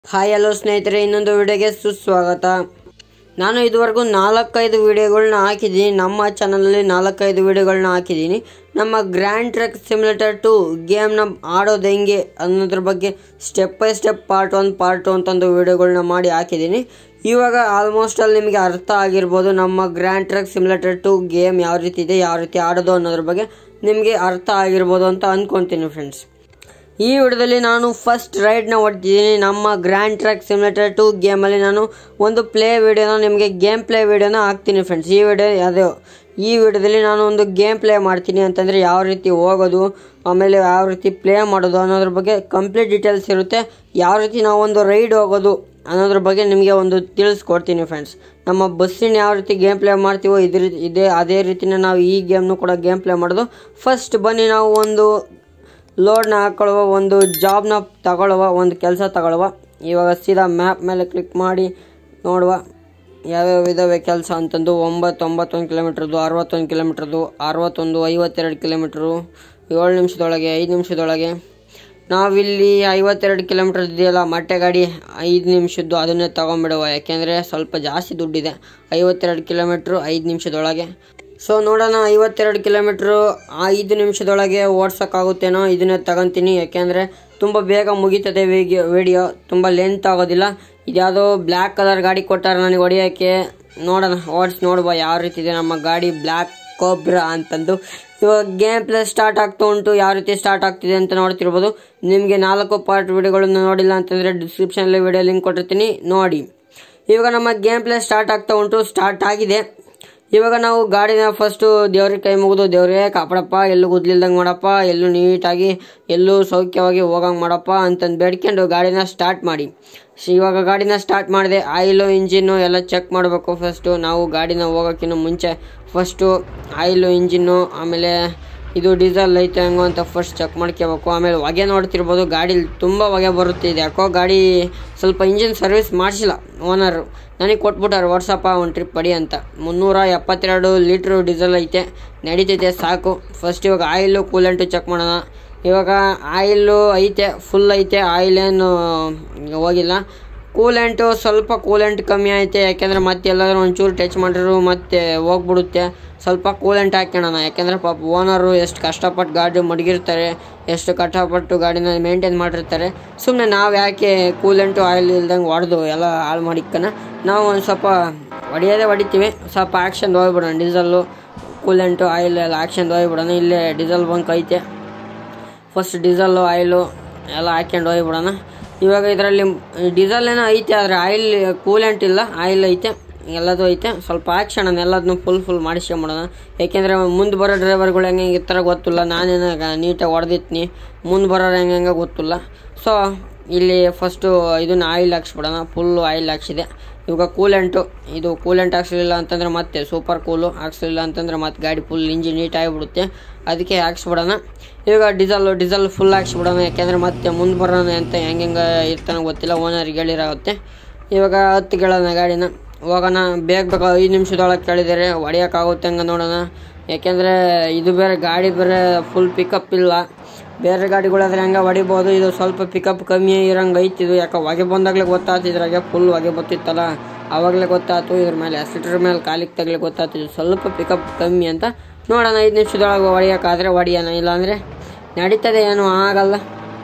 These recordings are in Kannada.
ಹಾಯ್ ಹಲೋ ಸ್ನೇಹಿತರೆ ಇನ್ನೊಂದು ವಿಡಿಯೋಗೆ ಸುಸ್ವಾಗತ ನಾನು ಇದುವರೆಗೂ ನಾಲ್ಕೈದು ವಿಡಿಯೋಗಳನ್ನ ಹಾಕಿದ್ದೀನಿ ನಮ್ಮ ಚಾನಲಲ್ಲಿ ನಾಲ್ಕೈದು ವಿಡಿಯೋಗಳನ್ನ ಹಾಕಿದ್ದೀನಿ ನಮ್ಮ ಗ್ರ್ಯಾಂಡ್ ಟ್ರಕ್ ಸಿಮ್ಯುಲೇಟರ್ ಟು ಗೇಮ್ನ ಆಡೋದು ಹೆಂಗೆ ಅನ್ನೋದ್ರ ಬಗ್ಗೆ step by step part one part two ಅಂತಂದು ವಿಡಿಯೋಗಳನ್ನ ಮಾಡಿ ಹಾಕಿದ್ದೀನಿ ಇವಾಗ ಆಲ್ಮೋಸ್ಟ್ ಅಲ್ಲಿ ನಿಮಗೆ ಅರ್ಥ ಆಗಿರ್ಬೋದು ನಮ್ಮ Grand Truck Simulator two game ಯಾವ ರೀತಿ ಇದೆ ಯಾವ ರೀತಿ ಆಡೋದು ಅನ್ನೋದ್ರ ಬಗ್ಗೆ ನಿಮಗೆ ಅರ್ಥ ಆಗಿರ್ಬೋದು ಅಂತ ಅಂದ್ಕೊತೀನಿ ಫ್ರೆಂಡ್ಸ್ ಈ ವಿಡಿಯೋದಲ್ಲಿ ನಾನು ಫಸ್ಟ್ ರೈಡ್ನ ಹೊಡ್ತಿದ್ದೀನಿ ನಮ್ಮ ಗ್ರ್ಯಾಂಡ್ ಟ್ರ್ಯಾಕ್ ಸಿಮ್ಯುಲೇಟರ್ ಟು ಗೇಮಲ್ಲಿ ನಾನು ಒಂದು ಪ್ಲೇ ವಿಡಿಯೋನ ನಿಮಗೆ ಗೇಮ್ ಪ್ಲೇ ವಿಡಿಯೋನ ಹಾಕ್ತೀನಿ ಫ್ರೆಂಡ್ಸ್ ಈ ವಿಡಿಯೋ ಯಾವುದೇ ಈ ವಿಡಿಯೋದಲ್ಲಿ ನಾನು ಒಂದು ಗೇಮ್ ಪ್ಲೇ ಮಾಡ್ತೀನಿ ಅಂತಂದರೆ ಯಾವ ರೀತಿ ಹೋಗೋದು ಆಮೇಲೆ ಯಾವ ರೀತಿ ಪ್ಲೇ ಮಾಡೋದು ಅನ್ನೋದ್ರ ಬಗ್ಗೆ ಕಂಪ್ಲೀಟ್ ಡೀಟೇಲ್ಸ್ ಇರುತ್ತೆ ಯಾವ ರೀತಿ ನಾವು ಒಂದು ರೈಡ್ ಹೋಗೋದು ಅನ್ನೋದ್ರ ಬಗ್ಗೆ ನಿಮಗೆ ಒಂದು ತಿಳಿಸ್ಕೊಡ್ತೀನಿ ಫ್ರೆಂಡ್ಸ್ ನಮ್ಮ ಬಸ್ಸಿನ ಯಾವ ರೀತಿ ಗೇಮ್ ಪ್ಲೇ ಮಾಡ್ತೀವೋ ಇದ್ರ ಇದೇ ಅದೇ ರೀತಿನೇ ನಾವು ಈ ಗೇಮ್ನು ಕೂಡ ಗೇಮ್ ಪ್ಲೇ ಮಾಡೋದು ಫಸ್ಟ್ ಬನ್ನಿ ನಾವು ಒಂದು ಲೋಡ್ನ ಹಾಕೊಳ್ಳುವ ಒಂದು ಜಾಬ್ನ ತಗೊಳ್ಳುವ ಒಂದು ಕೆಲಸ ತಗೊಳ್ಳುವ ಇವಾಗ ಸೀದಾ ಮ್ಯಾಪ್ ಮೇಲೆ ಕ್ಲಿಕ್ ಮಾಡಿ ನೋಡುವ ಯಾವ್ಯಾವ ಇದಾವೆ ಕೆಲಸ ಅಂತಂದು ಒಂಬತ್ತು ಒಂಬತ್ತೊಂದು ಕಿಲೋಮೀಟ್ರದ್ದು ಅರವತ್ತೊಂದು ಕಿಲೋಮೀಟ್ರದ್ದು ಅರವತ್ತೊಂದು ಐವತ್ತೆರಡು ಕಿಲೋಮೀಟ್ರು ಏಳು ನಿಮಿಷದೊಳಗೆ ಐದು ನಿಮಿಷದೊಳಗೆ ನಾವಿಲ್ಲಿ ಐವತ್ತೆರಡು ಕಿಲೋಮೀಟರ್ ಇದೆಯಲ್ಲ ಮೊಟ್ಟೆ ಗಾಡಿ ಐದು ನಿಮಿಷದ್ದು ಅದನ್ನೇ ತೊಗೊಂಬಿಡುವ ಯಾಕೆಂದರೆ ಸ್ವಲ್ಪ ಜಾಸ್ತಿ ದುಡ್ಡಿದೆ ಐವತ್ತೆರಡು ಕಿಲೋಮೀಟ್ರು ಐದು ನಿಮಿಷದೊಳಗೆ ಸೊ ನೋಡೋಣ ಐವತ್ತೆರಡು ಕಿಲೋಮೀಟ್ರು ಐದು ನಿಮಿಷದೊಳಗೆ ಓಡ್ಸೋಕ್ಕಾಗುತ್ತೇನೋ ಇದನ್ನೇ ತಗೊತೀನಿ ಯಾಕೆಂದರೆ ತುಂಬ ಬೇಗ ಮುಗೀತದೆ ವಿಡಿಯೋ ವಿಡಿಯೋ ತುಂಬ ಲೆಂತ್ ಆಗೋದಿಲ್ಲ ಇದ್ಯಾವುದೋ ಬ್ಲ್ಯಾಕ್ ಕಲರ್ ಗಾಡಿ ಕೊಟ್ಟಾರೆ ನನಗೆ ಹೊಡಿಯೋಕ್ಕೆ ನೋಡೋಣ ಓಡಿಸಿ ನೋಡುವ ಯಾವ ರೀತಿ ಇದೆ ನಮ್ಮ ಗಾಡಿ ಬ್ಲ್ಯಾಕ್ ಕೋಬ್ರಾ ಅಂತಂದು ಇವಾಗ ಗೇಮ್ ಪ್ಲೇ ಸ್ಟಾರ್ಟ್ ಆಗ್ತಾ ಉಂಟು ಯಾವ ರೀತಿ ಸ್ಟಾರ್ಟ್ ಆಗ್ತಿದೆ ಅಂತ ನೋಡ್ತಿರ್ಬೋದು ನಿಮಗೆ ನಾಲ್ಕು ಪಾರ್ಟ್ ವಿಡಿಯೋಗಳನ್ನು ನೋಡಿಲ್ಲ ಅಂತಂದರೆ ಡಿಸ್ಕ್ರಿಪ್ಷನಲ್ಲಿ ವಿಡಿಯೋ ಲಿಂಕ್ ಕೊಟ್ಟಿರ್ತೀನಿ ನೋಡಿ ಇವಾಗ ನಮ್ಮ ಗೇಮ್ ಪ್ಲೇ ಸ್ಟಾರ್ಟ್ ಆಗ್ತಾ ಉಂಟು ಸ್ಟಾರ್ಟ್ ಆಗಿದೆ ಇವಾಗ ನಾವು ಗಾಡಿನ ಫಸ್ಟು ದೇವ್ರಿಗೆ ಕೈ ಮುಗಿದು ದೇವ್ರಿಗೆ ಕಾಪಾಡಪ್ಪ ಎಲ್ಲೂ ಗುದ್ಲಿಲ್ದಂಗೆ ಮಾಡಪ್ಪ ಎಲ್ಲೂ ನೀಟಾಗಿ ಎಲ್ಲೂ ಸೌಖ್ಯವಾಗಿ ಹೋಗಂಗೆ ಮಾಡಪ್ಪ ಅಂತಂದು ಬೇಡ್ಕೊಂಡು ಗಾಡಿನ ಸ್ಟಾರ್ಟ್ ಮಾಡಿ ಶ- ಇವಾಗ ಗಾಡಿನ ಸ್ಟಾರ್ಟ್ ಮಾಡಿದೆ ಆಯಿಲು ಇಂಜಿನ್ನು ಎಲ್ಲ ಚೆಕ್ ಮಾಡಬೇಕು ಫಸ್ಟು ನಾವು ಗಾಡಿನ ಹೋಗೋಕ್ಕಿಂತ ಮುಂಚೆ ಫಸ್ಟು ಆಯಿಲು ಇಂಜಿನ್ನು ಆಮೇಲೆ ಇದು ಡೀಸೆಲ್ ಐತೆ ಹೆಂಗೋ ಅಂತ ಫಸ್ಟ್ ಚೆಕ್ ಮಾಡ್ಕೋಬೇಕು ಆಮೇಲೆ ಹೊಗೆ ನೋಡ್ತಿರ್ಬೋದು ಗಾಡೀಲಿ ತುಂಬ ಹೊಗೆ ಬರುತ್ತೆ ಇದು ಯಾಕೋ ಗಾಡಿ ಸ್ವಲ್ಪ ಇಂಜಿನ್ ಸರ್ವಿಸ್ ಮಾಡಿಸಿಲ್ಲ ಓನರು ನನಗೆ ಕೊಟ್ಬಿಟ್ಟಾರೆ ವಾಟ್ಸಪ್ಪ ಒಂದು ಟ್ರಿಪ್ ಪಡಿ ಅಂತ ಮುನ್ನೂರ ಎಪ್ಪತ್ತೆರಡು ಲೀಟ್ರು ಡೀಸೆಲ್ ಐತೆ ನಡೀತೈತೆ ಸಾಕು ಫಸ್ಟ್ ಇವಾಗ ಆಯಿಲು ಕೂಲೆಂಟು ಚೆಕ್ ಮಾಡೋಣ ಇವಾಗ ಆಯಿಲು ಐತೆ ಫುಲ್ ಐತೆ ಆಯಿಲ್ ಏನು ಹೋಗಿಲ್ಲ ಕೂಲೆಂಟು ಸ್ವಲ್ಪ ಕೂಲೆಂಟ್ ಕಮ್ಮಿ ಐತೆ ಯಾಕೆಂದರೆ ಮತ್ತೆ ಎಲ್ಲಾದ್ರೂ ಒಂಚೂರು ಟಚ್ ಮಾಡಿದ್ರು ಮತ್ತೆ ಹೋಗ್ಬಿಡುತ್ತೆ ಸ್ವಲ್ಪ ಕೂಲೆಂಟ್ ಹಾಕ್ಕೊಳ್ಳೋಣ ಯಾಕೆಂದರೆ ಪಾಪ ಓನರು ಎಷ್ಟು ಕಷ್ಟಪಟ್ಟು ಗಾಡಿ ಮಡಗಿರ್ತಾರೆ ಎಷ್ಟು ಕಷ್ಟಪಟ್ಟು ಗಾಡಿನ ಮೇಂಟೈನ್ ಮಾಡಿರ್ತಾರೆ ಸುಮ್ಮನೆ ನಾವು ಯಾಕೆ ಕೂಲೆಂಟು ಆಯಿಲ್ ಇಲ್ದಂಗೆ ಹೊಡೆದು ಎಲ್ಲ ಹಾಳು ಮಾಡಿಕ್ಕನ ನಾವು ಒಂದು ಸ್ವಲ್ಪ ಹೊಡಿಯೋದೇ ಹೊಡಿತೀವಿ ಸ್ವಲ್ಪ ಆ್ಯಕ್ಷನ್ ಹೋಗ್ಬಿಡೋಣ ಡೀಸಲ್ಲು ಕೂಲೆಂಟು ಆಯಿಲ್ ಎಲ್ಲ ಆ್ಯಕ್ಷನ್ ಹೋಗ್ಬಿಡೋಣ ಇಲ್ಲೇ ಡೀಸೆಲ್ ಬಂಕ್ ಐತೆ ಫಸ್ಟ್ ಡೀಸೆಲ್ಲು ಆಯಿಲು ಎಲ್ಲ ಹಾಕ್ಯಂಡು ಹೋಗ್ಬಿಡೋಣ ಇವಾಗ ಇದರಲ್ಲಿ ಡೀಸೆಲ್ ಏನೋ ಐತೆ ಆದರೆ ಆಯಿಲ್ ಕೂಲೆಂಟ್ ಇಲ್ಲ ಆಯಿಲ್ ಐತೆ ಎಲ್ಲದೂ ಐತೆ ಸ್ವಲ್ಪ ಆಕ್ಷಣ ಎಲ್ಲದನ್ನೂ ಫುಲ್ ಫುಲ್ ಮಾಡಿಸ್ಕೊಂಬಿಡೋಣ ಯಾಕೆಂದರೆ ಮುಂದೆ ಬರೋ ಡ್ರೈವರ್ಗಳು ಹೆಂಗೆ ಹೆಂಗೆ ಇರ್ತಾರ ಗೊತ್ತಿಲ್ಲ ನಾನೇನು ನೀಟಾಗಿ ಹೊಡೆದಿತ್ನಿ ಮುಂದೆ ಬರೋರು ಹೆಂಗೆ ಹೆಂಗೆ ಗೊತ್ತಿಲ್ಲ ಸೊ ಇಲ್ಲಿ ಫಸ್ಟು ಇದನ್ನ ಆಯಿಲ್ ಹಾಕ್ಸ್ಬಿಡೋಣ ಫುಲ್ಲು ಆಯಿಲ್ ಹಾಕ್ಸಿದೆ ಇವಾಗ ಕೂಲೆಂಟು ಇದು ಕೂಲೆಂಟ್ ಹಾಕ್ಸಲಿಲ್ಲ ಅಂತಂದ್ರೆ ಮತ್ತೆ ಸೂಪರ್ ಕೂಲು ಹಾಕ್ಸಲಿಲ್ಲ ಅಂತಂದ್ರೆ ಮತ್ತೆ ಗಾಡಿ ಫುಲ್ ಇಂಜಿನ್ ನೀಟ್ ಆಗಿಬಿಡುತ್ತೆ ಅದಕ್ಕೆ ಹಾಕ್ಸ್ಬಿಡೋಣ ಇವಾಗ ಡೀಸೆಲ್ ಡೀಸೆಲ್ ಫುಲ್ ಹಾಕ್ಸ್ಬಿಡೋಣ ಯಾಕೆಂದರೆ ಮತ್ತೆ ಮುಂದೆ ಬರೋಣ ಅಂತ ಹೆಂಗೆ ಹೆಂಗೆ ಇರ್ತಾನೆ ಗೊತ್ತಿಲ್ಲ ಓನರಿಗೆ ಹೇಳಿರಾಗುತ್ತೆ ಇವಾಗ ಹತ್ತು ಕೇಳೋಣ ಗಾಡಿನ ಹೋಗೋಣ ಬೇಗ ಬೇಗ ಐದು ನಿಮಿಷದೊಳಗೆ ಕೇಳಿದ್ದಾರೆ ಹೊಡಿಯೋಕ್ಕಾಗುತ್ತೆ ಹಂಗೆ ನೋಡೋಣ ಯಾಕೆಂದರೆ ಇದು ಬೇರೆ ಗಾಡಿ ಬೇರೆ ಫುಲ್ ಪಿಕಪ್ ಇಲ್ಲ ಬೇರೆ ಗಾಡಿಗಳಾದ್ರೆ ಹಂಗೆ ಹೊಡಿಬೋದು ಇದು ಸ್ವಲ್ಪ ಪಿಕಪ್ ಕಮ್ಮಿ ಇರಂಗೆ ಐತಿ ಇದು ಯಾಕೆ ಹೊಗೆ ಬಂದಾಗಲೇ ಗೊತ್ತಾಯ್ತು ಇದ್ರಾಗೆ ಫುಲ್ ಹೊಗೆ ಬತ್ತಿತ್ತಲ್ಲ ಆವಾಗಲೇ ಗೊತ್ತಾಯ್ತು ಇದ್ರ ಮೇಲೆ ಅಸಿಟ್ರ್ ಮೇಲೆ ಕಾಲಿಗೆ ತಗಲಿ ಗೊತ್ತಾಯ್ತು ಇದು ಸ್ವಲ್ಪ ಪಿಕಪ್ ಕಮ್ಮಿ ಅಂತ ನೋಡೋಣ ಐದು ನಿಮಿಷದೊಳಗೆ ಹೊಡಿಯೋಕ್ಕಾದ್ರೆ ಹೊಡಿಯೋಣ ಇಲ್ಲಾಂದರೆ ನಡೀತದೆ ಏನೂ ಆಗಲ್ಲ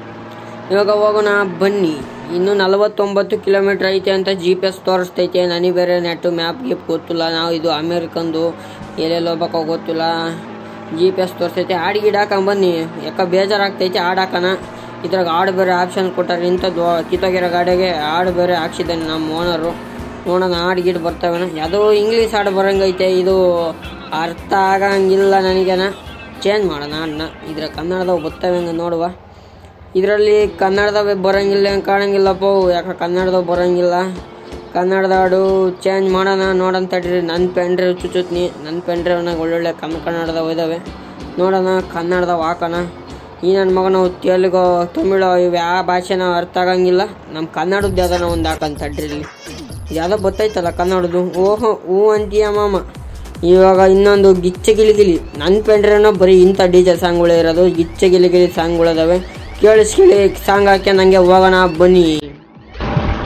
ಇವಾಗ ಹೋಗೋಣ ಬನ್ನಿ ಇನ್ನು ನಲವತ್ತೊಂಬತ್ತು ಕಿಲೋಮೀಟ್ರ್ ಐತೆ ಅಂತ ಜಿ ಪಿ ಎಸ್ ತೋರಿಸ್ತೈತೆ ನನಗೆ ಬೇರೆ ನೆಟ್ಟು ಮ್ಯಾಪ್ ಗೀಪ್ ಗೊತ್ತಿಲ್ಲ ನಾವು ಇದು ಅಮೇರಿಕನ್ದು ಎಲ್ಲೆಲ್ಲಿ ಹೋಗ್ಬೇಕೋ ಗೊತ್ತಿಲ್ಲ ಜಿ ಪಿ ಎಸ್ ತೋರಿಸ್ತೈತೆ ಹಾಡು ಗಿಡ ಬನ್ನಿ ಯಾಕೆ ಬೇಜಾರಾಗ್ತೈತೆ ಹಾಡು ಹಾಕೋಣ ಇದ್ರಾಗ ಹಾಡು ಬೇರೆ ಆಪ್ಷನ್ ಕೊಟ್ಟಾರೆ ಇಂಥದ್ದು ಕಿತ್ತೋಗಿರೋ ಗಾಡಿಗೆ ಹಾಡು ಬೇರೆ ಹಾಕ್ಸಿದ್ದಾನೆ ನಮ್ಮ ಓನರು ನೋಡೋಣ ಹಾಡು ಗಿಡ ಬರ್ತವೇನ ಯಾವುದೋ ಇಂಗ್ಲೀಷ್ ಹಾಡು ಬರೋಂಗೈತೆ ಇದು ಅರ್ಥ ಆಗಂಗಿಲ್ಲ ನನಗೇನ ಚೇಂಜ್ ಮಾಡೋಣ ಹಾಡನ್ನ ಇದ್ರ ಕನ್ನಡದವು ಬರ್ತವೆ ನೋಡುವ ಇದರಲ್ಲಿ ಕನ್ನಡದವೇ ಬರೋಂಗಿಲ್ಲ ಹೆಂಗೆ ಕಾಣಂಗಿಲ್ಲಪ್ಪ ಅವು. ಯಾಕೆ ಕನ್ನಡದವು ಬರೋಂಗಿಲ್ಲ ಕನ್ನಡದ ಹಾಡು ಚೇಂಜ್ ಮಾಡೋಣ ನೋಡೋಣ ತಡೀರಿ ನನ್ನ ಪೆನ್ ಡ್ರೈವ್ ಚುಚ್ಚುತ್ನಿ ನನ್ನ ಪೆನ್ ಡ್ರೈವ್ನಾಗ ಒಳ್ಳೊಳ್ಳೆ ಕನ್ನಡ ಕನ್ನಡದವು ಇದ್ದಾವೆ ನೋಡೋಣ ಕನ್ನಡದವು ಹಾಕೋಣ ಈ ನನ್ನ ಮಗನು ತೆಲುಗು ತಮಿಳು ಇವು ಯಾವ ಭಾಷೆನ ಅರ್ಥ ಆಗಂಗಿಲ್ಲ ನಮ್ಮ ಕನ್ನಡದ್ದು ಯಾವ್ದಾನ ಒಂದು ಹಾಕಂತ ತಡ್ರಿ ಯಾವುದೋ ಗೊತ್ತೈತಲ್ಲ ಕನ್ನಡದು ಓಹೋ ಹೂ ಅಂತೀಯ ಮಾಮ ಇವಾಗ ಇನ್ನೊಂದು ಗಿಚ್ಚ ಗಿಲಿಗಿಲಿ ನನ್ನ ಪೆಂಡ್ರೇನೋ ಬರೀ ಇಂಥ ಡಿ ಜೆ ಸಾಂಗ್ಗಳೇ ಇರೋದು ಗಿಚ್ಚ ಗಿಲಿಗಿಲಿ ಸಾಂಗ್ಗಳಿದಾವೆ ಕೇಳಿಸ್ಕಿಳಿ ಸಾಂಗ್ ಹಾಕಿ ನನಗೆ ಹೋಗೋಣ ಬನ್ನಿ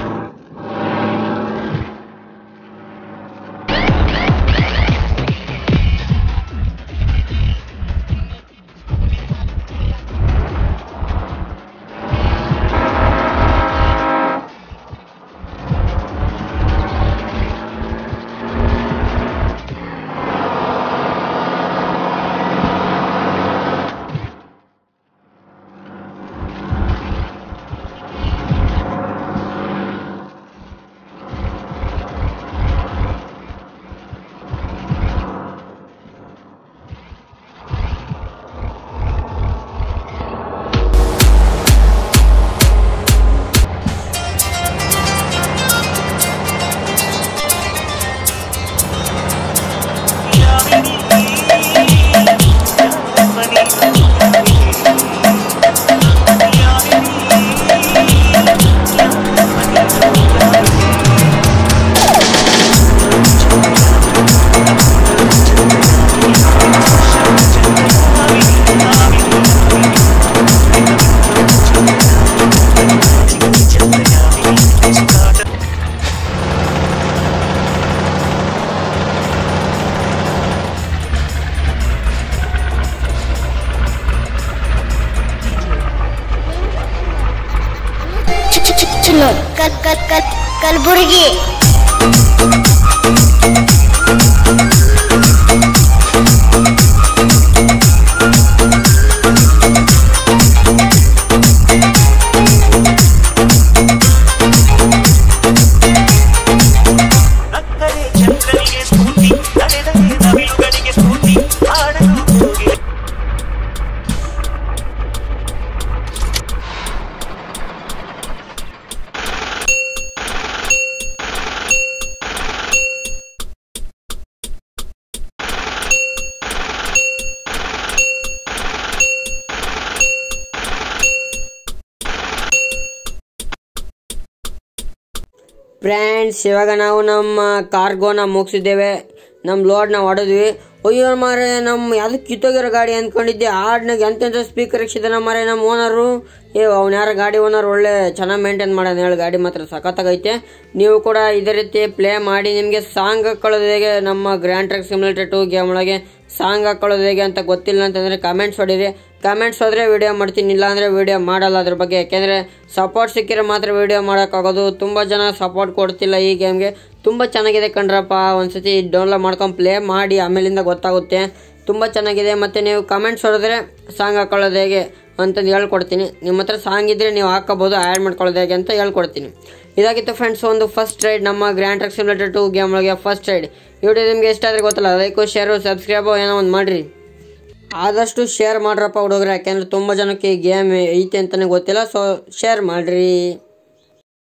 ಕಲ್ ಕಲ್ ಕಲ್ ಕಲಬುರಗಿ ನಕ್ಕರೆ ಚಂದ್ರನಿಗೆ ಸ್ಫೂರ್ತಿ ನಡೆದರೆ ನವಿಲುಗಳಿಗೆ ಸ್ಫೂರ್ತಿ ಆಡಲು ಹೋಗಿ ಫ್ರೆಂಡ್ಸ್ ಇವಾಗ ನಾವು ನಮ್ಮ ಕಾರ್ಗೋನ ಮುಗಿಸಿದ್ದೇವೆ ನಮ್ಮ ಲೋಡ್ನ ಹೊಡೆದ್ವಿ ಅಯ್ಯೋ ಮಾರೆ ನಮ್ಮ ಯಾವ್ದು ಕಿತ್ತೋಗಿರೋ ಗಾಡಿ ಅಂದ್ಕೊಂಡಿದ್ದೆ ಹಾಡ್ನಾಗ ಎಂತೆಂಥ ಸ್ಪೀಕರ್ ಇಕ್ಸಿದಾನ ಮಾರೆ ನಮ್ಮ ಓನರು ಏ ಅವ್ನು ಯಾರ ಗಾಡಿ ಓನರ್ ಒಳ್ಳೆ ಚೆನ್ನಾಗಿ ಮೇಂಟೈನ್ ಮಾಡೋಣ ಹೇಳಿ ಗಾಡಿ ಮಾತ್ರ ಸಖತ್ತಾಗೈತೆ ನೀವು ಕೂಡ ಇದೇ ರೀತಿ ಪ್ಲೇ ಮಾಡಿ ನಿಮಗೆ ಸಾಂಗ್ ಹಾಕೊಳ್ಳೋದು ಹೇಗೆ ನಮ್ಮ Grand Truck Simulator two game ಒಳಗೆ ಸಾಂಗ್ ಹಾಕೊಳ್ಳೋದು ಹೇಗೆ ಅಂತ ಗೊತ್ತಿಲ್ಲ ಅಂತಂದರೆ ಕಮೆಂಟ್ಸ್ ಹೊಡೀರಿ ಕಮೆಂಟ್ಸ್ ಹೋದರೆ ವಿಡಿಯೋ ಮಾಡ್ತೀನಿ ಇಲ್ಲ ಅಂದರೆ ವಿಡಿಯೋ ಮಾಡಲ್ಲ ಅದ್ರ ಬಗ್ಗೆ ಯಾಕೆಂದರೆ ಸಪೋರ್ಟ್ ಸಿಕ್ಕಿದ್ರೆ ಮಾತ್ರ ವಿಡಿಯೋ ಮಾಡೋಕ್ಕಾಗೋದು ತುಂಬ ಜನ ಸಪೋರ್ಟ್ ಕೊಡ್ತಿಲ್ಲ ಈ ಗೇಮ್ಗೆ ತುಂಬ ಚೆನ್ನಾಗಿದೆ ಕಣ್ರಪ್ಪ ಒಂದ್ಸತಿ ಡೌನ್ಲೋಡ್ ಮಾಡ್ಕೊಂಡು ಪ್ಲೇ ಮಾಡಿ ಆಮೇಲಿಂದ ಗೊತ್ತಾಗುತ್ತೆ ತುಂಬ ಚೆನ್ನಾಗಿದೆ ಮತ್ತು ನೀವು ಕಮೆಂಟ್ಸ್ ಹೊಡೆದ್ರೆ ಸಾಂಗ್ ಹಾಕೊಳ್ಳೋದು ಹೇಗೆ ಅಂತಂದು ಹೇಳ್ಕೊಡ್ತೀನಿ ನಿಮ್ಮ ಹತ್ರ ಸಾಂಗ್ ಇದ್ದರೆ ನೀವು ಹಾಕೋಬೋದು ಆ್ಯಡ್ ಮಾಡ್ಕೊಳ್ಳೋದು ಹೇಗೆ ಅಂತ ಹೇಳ್ಕೊಡ್ತೀನಿ ಇದಾಗಿತ್ತು ಫ್ರೆಂಡ್ಸ್ ಒಂದು ಫಸ್ಟ್ ರೈಡ್ ನಮ್ಮ Grand Truck Simulator two game ಒಳಗೆ ಫಸ್ಟ್ ರೈಡ್ ವಿಡಿಯೋ ನಿಮಗೆ ಇಷ್ಟ ಆದರೆ ಗೊತ್ತಲ್ಲ ಲೈಕು ಶೇರು ಸಬ್ಸ್ಕ್ರೈಬು ಏನೋ ಒಂದು ಮಾಡಿರಿ ಆದಷ್ಟು ಶೇರ್ ಮಾಡ್ರಪ್ಪ ಹುಡುಗ್ರೆ ಯಾಕೆಂದ್ರೆ ತುಂಬ ಜನಕ್ಕೆ ಈ ಗೇಮ್ ಐತೆ ಅಂತಲೇ ಗೊತ್ತಿಲ್ಲ ಸೊ ಶೇರ್ ಮಾಡಿರಿ